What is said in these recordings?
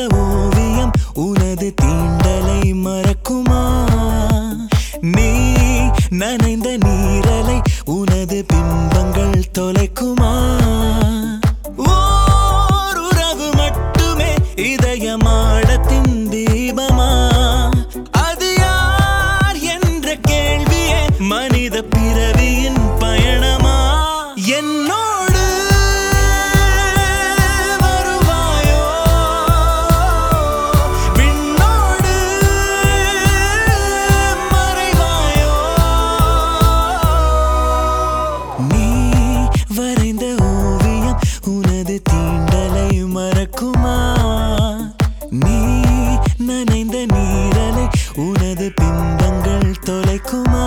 ஓவியம் உனது தீண்டலை மறக்குமா நீ நனைந்த நீரலை உனது பிம்பங்கள் தொலைக்குமா ஓர் உறவு மட்டுமே இதயமாடத்தின் தீபமா அது யார் என்ற கேள்வியே மனித பிறவியின் பயணமா என்னோடு வருவாயோ விண்ணோடு மறைவாயோ நீ வரைந்த ஓவியம் உனது தீண்டலை மறக்குமா நீ நனைந்த நீரலை உனது பிம்பங்கள் தொலைக்குமா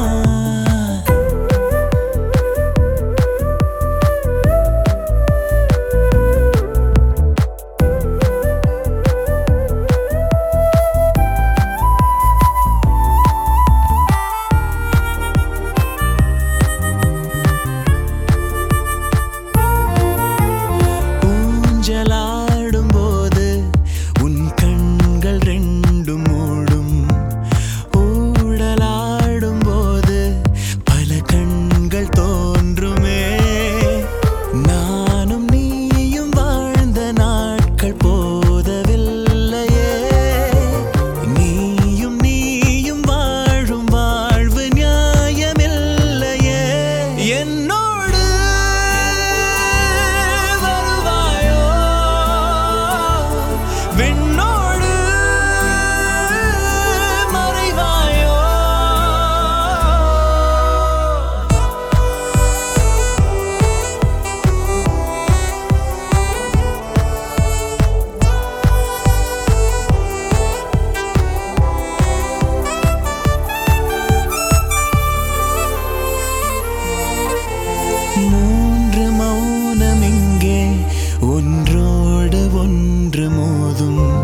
ஊஞ்சலாடும் போது உன் கண்கள் ரெண்டும் மூடும் ஊடலாடும் போது பல கண்கள் தோன்றுமே நானும் நீயும் வாழ்ந்த நாட்கள் போதவில்லையே நீயும் நீயும் வாழும் வாழ்வு நியாயமில்லையே என்னோடு வருவாயோ விண்ணோடு மறைவாயோ மூன்று மௌனம் இங்கே ஒன்றோடு ஒன்று மோதும்